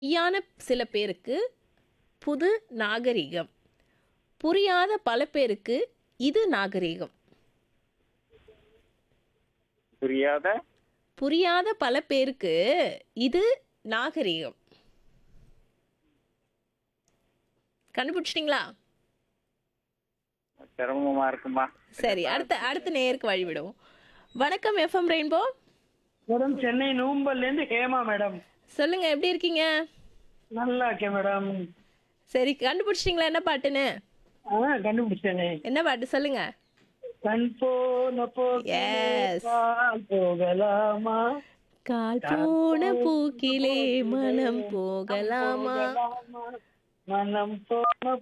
யான சில பேருக்கு புது நாகரிகம் புரியாத பல பேருக்கு இது நாகரிகம் புரியாத புரியாத பல பேருக்கு இது நாகரிகம் கண்டுபிடிச்சிட்டிங்களா சிரமமா இருக்குமா சரி அடுத்த அடுத்த நேயருக்கு வழிவிடுவோம் வணக்கம் எஃப்எம் ரெயின்போ மேடம் சென்னை நூம்பல்ல இருந்து ஹேமா மேடம் சொல்லுங்க எப்படி இருக்கீங்க நல்லா இருக்கேன் மேடம் சரி கண்டுபிடிச்சிட்டிங்களா என்ன பாட்டுன்னு ஆ கண்டுபிடிச்சேனே என்ன பாட்டு சொல்லுங்க கண் போன Yes. போக்கால் போகலாமா கால் போன பூக்கிலே மனம் போகலாமா மனம் போன